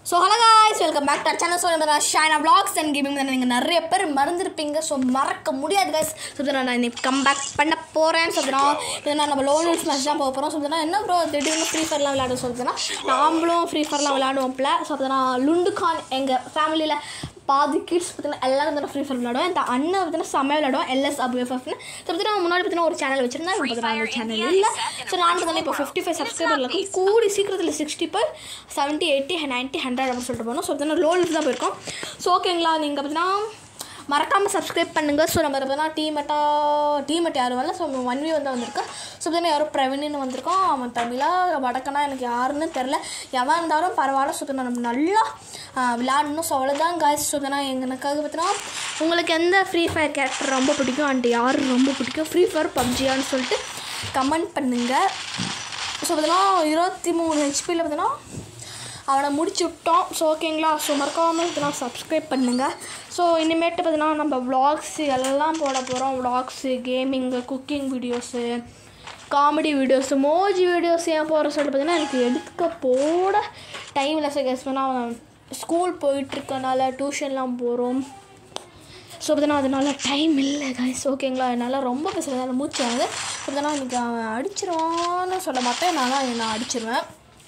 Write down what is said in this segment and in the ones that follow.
so hello guys welcome back to channel so நம்ம Shaina vlogs and gaming தான் நீங்கள் நிறைய பேர் மறந்துருப்பீங்க ஸோ மறக்க முடியாது கைஸ் ஸோ நான் இன்னைக்கு கம் பேக் பண்ண போகிறேன்னு சொல்லுறோம் இதனால் நம்ம லோனல் ஸ்மேஷ் தான் போக போகிறோம் ஸோ என்ன ப்ரோ திடீர்னு ஃப்ரீ ஃபயர்லாம் விளையாட சொல்லுதுன்னா நாமளும் ஃப்ரீ ஃபயர்லாம் விளையாடுவோம்ல ஸோ பார்த்தீங்கன்னா லுண்டு கான் எங்கள் ஃபேமிலியில் பாதி கிட்ஸ் பார்த்தீங்கன்னா எல்லாரும் வந்து ஃப்ரீ ஃபயர் விளையாடுவோம் இந்த அண்ணன் பார்த்தீங்கன்னா செம்மையாக விளையாடுவோம் எல்எஸ் அபுஎஃப்னு ஸோ பார்த்தீங்கன்னா முன்னாடி பார்த்தீங்கன்னா ஒரு சேனல் வச்சிருந்தேன் இப்போ பார்த்தீங்கன்னா அந்த சேனல் இல்லை ஸோ நான் பார்த்தீங்கன்னா இப்போ ஃபிஃப்டி ஃபைவ் சப்ஸ்கிரைபர் இருக்கும் கூடி சீக்கிரத்தில் sixty five seventy eighty ninety hundred அப்படின்னு சொல்லிட்டு போகணும் ஸோ பார்த்தீங்கன்னா லோலுக்கு தான் போயிருக்கோம் ஸோ ஓகேங்களா நீங்கள் பார்த்தீங்கன்னா மறக்காமல் சப்ஸ்கிரைப் பண்ணுங்கள் ஸோ நம்ம பார்த்தீங்கன்னா டீமெட்டா டீமெட் யாரும் வரல ஸோ ஒன் வி வந்து வந்திருக்கு ஸோ பார்த்தீங்கன்னா யாரும் பிரவீன்னு வந்திருக்கோம் அவன் தமிழா வடக்கனா எனக்கு யாருன்னு தெரில எவன் இருந்தாலும் பரவாயில்ல ஸோ நம்ம நல்லா ஆஹ், விளையாடணும் ஸோ அவ்வளோதான் காய்ஸ் ஸோ பார்த்தீங்கன்னா எங்களுக்காக பார்த்தீங்கன்னா உங்களுக்கு எந்த ஃப்ரீ ஃபயர் கேரக்டர் ரொம்ப பிடிக்கும் அண்ட் யார் ரொம்ப பிடிக்கும் ஃப்ரீ ஃபயர் பப்ஜியான்னு சொல்லிட்டு கமெண்ட் பண்ணுங்கள் ஸோ பார்த்தீங்கன்னா இருபத்தி மூணு ஹெச்பியில் பார்த்தீங்கன்னா அவனை முடிச்சு விட்டோம் ஸோ ஓகேங்களா ஸோ மறக்காமல் இதெல்லாம் சப்ஸ்கிரைப் பண்ணுங்கள் ஸோ இனிமேட்டு பார்த்தீங்கன்னா நம்ம vlogs எல்லாம் போட போகிறோம் vlogs gaming cooking videos comedy videos மோஜி வீடியோஸ் ஏன் போகிற சொல்லிட்டு பார்த்தீங்கன்னா எனக்கு எடுக்க போட டைம் இல்லை சார் கெஸ் பண்ணால் அவன் ஸ்கூல் போயிட்டுருக்கனால டியூஷன்லாம் போகிறோம் ஸோ பார்த்தீங்கன்னா அதனால டைம் இல்லை கைஸ் ஓகேங்களா என்னால் ரொம்ப பேசுகிறதால மூச்சு ஆகுது பார்த்தீங்கன்னா இன்றைக்கி அவன் அடிச்சிருவான்னு சொல்ல மாட்டேன் நான் தான் நான் அடிச்சிருவேன்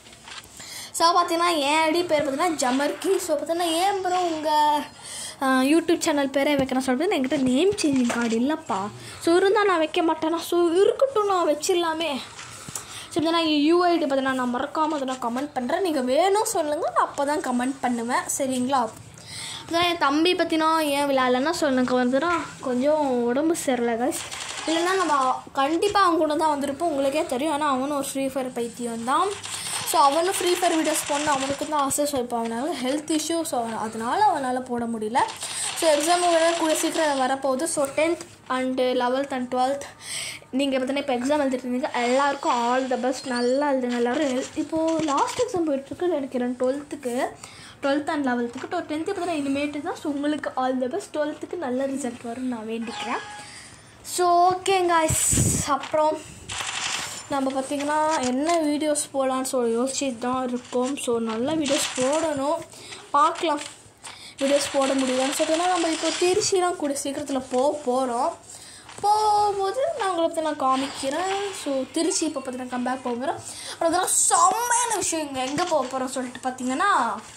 ஸோ பார்த்தீங்கன்னா என் ஐடி பேர் பார்த்தீங்கன்னா ஜமர்கி ஸோ பார்த்தீங்கன்னா ஏன் ப்ரோ உங்கள் யூடியூப் சேனல் பேரே வைக்கிறேன் சொல்லிட்டு என்கிட்ட நேம் சேஞ்சிங் கார்டு இல்லைப்பா ஸோ இருந்தால் நான் வைக்க மாட்டேனா ஸோ இருக்கட்டும் நான் வச்சிடலாமே ஸோ பார்த்தீங்கன்னா யூஐடி பார்த்தீங்கன்னா நான் மறக்காமல் அதை நான் கமெண்ட் பண்ணுறேன் நீங்கள் வேணும் சொல்லுங்கள் நான் அப்போ தான் கமெண்ட் பண்ணுவேன் சரிங்களா அதான் என் தம்பி பற்றினா ஏன் விளையாடலன்னா சொல்லுங்க வந்துன்னா கொஞ்சம் உடம்பு சரியில்லை guys இல்லைன்னா நம்ம கண்டிப்பாக அவங்க கூட தான் வந்திருப்போம் உங்களுக்கே தெரியும் ஆனால் அவனும் ஒரு ஃப்ரீ ஃபயர் பைத்தியம் தான் ஸோ அவனும் ஃப்ரீ ஃபயர் வீடியோஸ் போடணும் அவனுக்கு தான் ஆசை ஸோ இப்போ அவனால் ஹெல்த் இஷ்யூ ஸோ அதனால் அவனால் போட முடியல ஸோ எக்ஸாம் கூட சீக்கிரம் வரப்போகுது so tenth and eleventh and twelfth நீங்கள் பார்த்தீங்கன்னா இப்போ எக்ஸாம் எழுதிருந்தீங்க எல்லாருக்கும் ஆல் த பெஸ்ட் நல்லா எழுதுங்க எல்லோரும் ஹெல் இப்போது லாஸ்ட் எக்ஸாம் போயிட்டுருக்கு நினைக்கிறேன் டுவெல்த்துக்கு டுவெல்த் அண்ட் லெவல்த்துக்கு டோ டென்த்து பார்த்தீங்கன்னா இனிமேட்டு தான் ஸோ உங்களுக்கு ஆல் த பெஸ்ட் டுவெல்த்துக்கு நல்ல ரிசல்ட் வரும்னு நான் வேண்டிக்கிறேன் ஸோ ஓகேங்க அப்புறம் நம்ம பார்த்திங்கன்னா என்ன வீடியோஸ் போடலான்னு சொல்லி யோசிச்சுட்டு தான் இருக்கோம் ஸோ நல்ல வீடியோஸ் போடணும் பார்க்கலாம் வீடியோஸ் போட முடியலன்னு சொல்லிட்டுனா நம்ம இப்போ திருச்சிலாம் கூட சீக்கிரத்தில் போக போகிறோம் போகும்போது நான் உங்களை பற்றி நான் காமிக்கிறேன் ஸோ திருச்சி இப்போ பார்த்தீங்கன்னா கம்பேக் போக போகிறோம் அதெல்லாம் செம்மையான விஷயம் இங்கே எங்கே போக போகிறோம் சொல்லிட்டு பார்த்தீங்கன்னா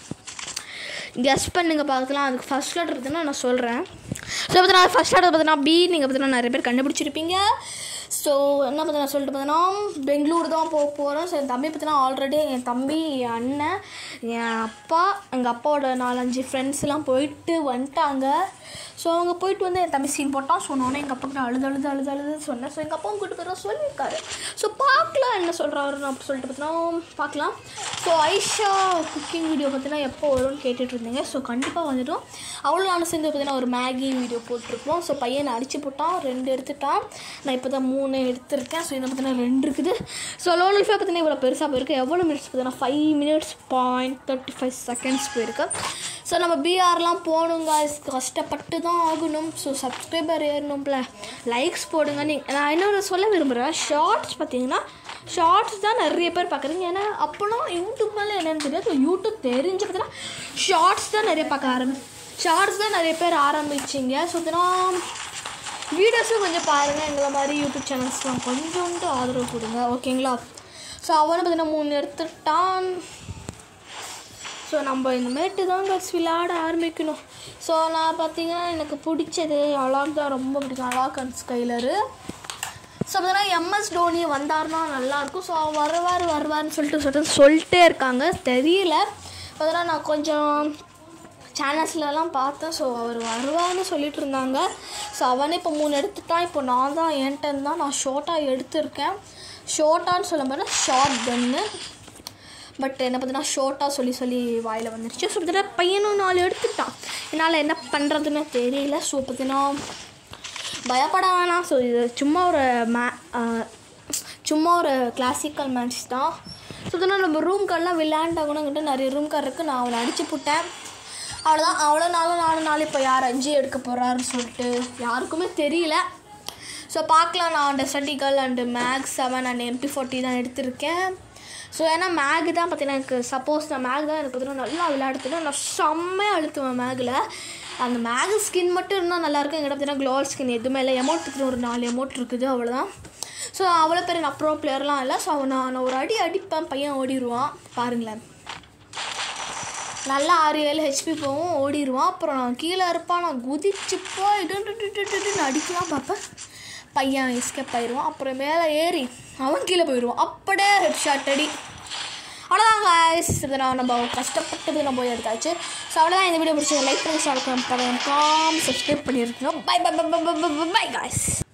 கெஸ் பண்ணுங்க பார்க்கலாம் அதுக்கு ஃபஸ்ட் லெட்டர் பார்த்தீங்கன்னா நான் சொல்கிறேன் ஸோ பார்த்தீங்கன்னா ஃபஸ்ட் லெட்டர் பார்த்தீங்கன்னா பி நீங்கள் பார்த்தீங்கன்னா நிறைய பேர் கண்டுபிடிச்சிருப்பீங்க ஸோ என்ன பார்த்தீங்கன்னா சொல்லிட்டு பார்த்தீங்கன்னா பெங்களூர் தான் போக போகிறோம் ஸோ என் தம்பி பார்த்தீங்கன்னா ஆல்ரெடி என் தம்பி என் அண்ணன் என் அப்பா எங்கள் அப்பாவோட நாலஞ்சு ஃப்ரெண்ட்ஸ்லாம் போயிட்டு வந்துட்டாங்க ஸோ அவங்க போயிட்டு வந்து என் தம்பி சீன் போட்டான் ஸோ நானும் எங்கள் அப்பாவுக்கு நான் அழுது அழுது அழுது அழுது சொன்னேன் ஸோ எங்கள் அப்பாவும் கூட்டு போய் சொல்லியிருக்காரு ஸோ பார்க்கலாம் என்ன சொல்கிறாரு நான் சொல்லிட்டு பார்த்தீங்கன்னா பார்க்கலாம் ஸோ ஐஷா குக்கிங் வீடியோ பார்த்தீங்கன்னா எப்போ வரும்னு கேட்டுட்டு இருந்தீங்க ஸோ கண்டிப்பாக வந்துடும் அவ்வளோ நானும் சேர்ந்து பார்த்தீங்கன்னா ஒரு மேகி வீடியோ போட்டிருப்போம் ஸோ பையனை அடிச்சு போட்டான் ரெண்டு எடுத்துட்டான் நான் இப்போ தான் மூணு எடுத்திருக்கேன் ஸோ இதில் பார்த்தீங்கன்னா ரெண்டு இருக்குது ஸோ லோன் ஃபே பார்த்தீங்கன்னா இவ்வளோ பெருசாக போயிருக்கு எவ்வளோ மினிட்ஸ் பார்த்தீங்கன்னா five minutes point thirty five seconds போயிருக்கு ஸோ நம்ம பிஆர்லாம் போகணுங்க கஷ்டப்பட்டு தான் ஆகணும் ஸோ சப்ஸ்கிரைபர் ஏறணும்ல லைக்ஸ் போடுங்க நீங்கள் நான் இன்னொரு சொல்ல விரும்புகிறேன் ஷார்ட்ஸ் பார்த்தீங்கன்னா ஷார்ட்ஸ் தான் நிறைய பேர் பார்க்குறீங்க ஏன்னா அப்போலாம் யூடியூப் மேலே என்னன்னு தெரியாது ஸோ யூடியூப் தெரிஞ்சு பார்த்தீங்கன்னா ஷார்ட்ஸ் தான் நிறைய பார்க்க ஆரம்பி ஷார்ட்ஸ் தான் நிறைய பேர் ஆரம்பிச்சிங்க ஸோ பார்த்தீங்கன்னா வீடியோஸும் கொஞ்சம் பாருங்கள் எங்களை மாதிரி யூடியூப் சேனல்ஸ்லாம் கொஞ்சோண்டு ஆதரவு கொடுங்க ஓகேங்களா ஸோ அவனை பார்த்தீங்கன்னா மூணு எடுத்துட்டான் ஸோ நம்ம இனிமேட்டு தான் பஸ் விளையாட ஆரம்பிக்கணும் ஸோ நான் பார்த்தீங்கன்னா எனக்கு பிடிச்சது அலாக் தான் ரொம்ப பிடிக்கும் அலாக் அண்ட் ஸ்கைலரு ஸோ பார்த்தீங்கன்னா எம்எஸ் டோனி வந்தார்னா நல்லாயிருக்கும் ஸோ அவர் வருவார் வருவார்னு சொல்லிட்டு சொல்லிட்டு சொல்லிட்டே இருக்காங்க தெரியல பார்த்தீங்கன்னா நான் கொஞ்சம் சேனல்ஸ்லலாம் பார்த்தேன் ஸோ அவர் வருவார்னு சொல்லிட்டு இருந்தாங்க ஸோ அவனே இப்போ மூணு எடுத்துட்டான் இப்போ நான் தான் என்கிட்ட தான் நான் ஷார்ட்டாக எடுத்திருக்கேன் ஷார்ட்டான்னு சொல்ல மாதிரி ஷார்ட் கன்னு பட் என்ன பார்த்தீங்கன்னா ஷோர்ட்டாக சொல்லி சொல்லி வாயில் வந்துருச்சு ஸோ பார்த்தீங்கன்னா பையனும் நாலு எடுத்துட்டான் என்னால் என்ன பண்ணுறதுன்னு தெரியல ஸோ பார்த்தீங்கன்னா பயப்பட வேணாம் ஸோ இது சும்மா ஒரு மே சும்மா ஒரு கிளாசிக்கல் மேட்ச் தான் ஸோ பார்த்தீங்கன்னா நம்ம ரூம் கார்டெலாம் விளையாண்டாகணுங்கிட்ட நிறைய ரூம் கார்டு இருக்குது நான் அவனை அடிச்சு போட்டேன் அவ்வளோதான் அவ்வளோ நாளும் நாலு நாள் இப்போ யார் அஞ்சு எடுக்க போகிறாருன்னு சொல்லிட்டு யாருக்குமே தெரியல ஸோ பார்க்கலாம் நான் desert eagle and mag seven and M P forty தான் எடுத்திருக்கேன் ஸோ ஏன்னா மேகு தான் பார்த்தீங்கன்னா எனக்கு சப்போஸ் நான் மேக் தான் எனக்கு பார்த்தீங்கன்னா நல்லா விளையாடுத்துனா நான் செம்மையாக அழுத்துவேன் மேகில் அந்த மேகு ஸ்கின் மட்டும் இருந்தால் நல்லாயிருக்கும் எங்கிட்ட பார்த்தீங்கன்னா க்ளோவல் ஸ்கின் எதுவுமே இல்லை எமௌண்ட் ஒரு நாலு எமௌண்ட் இருக்குது அவ்வளோதான் ஸோ அவ்வளோ பேர் நான் ப்ரோ பிளேயர்லாம் இல்லை ஸோ நான் நான் ஒரு அடி அடிப்பேன் பையன் ஓடிடுவான் பாருங்களேன் நல்லா ஆறு ஏழு ஹெச்பி போகும் ஓடிடுவான் அப்புறம் நான் கீழே இருப்பான் நான் குதிச்சு போய் இடுன்னு அடிக்கலாம் பார்ப்பேன் பையன் எஸ்கேப் ஆயிடுவான் அப்புறம் மேலே ஏறி அவன் கீழே போயிடுவான் அப்படியே ஹெட் ஷாட் அடி அவ்வளோதான் guys இதை நான் நம்ம கஷ்டப்பட்டது நம்ம போய் எடுத்தாச்சு ஸோ அவ்வளோதான் இந்த வீடியோ பிடிச்சது லைக் பண்ணி ஷேர் பண்ணி சப்ஸ்கிரைப் பண்ணியிருக்கோம் bye bye bye bye bye bye guys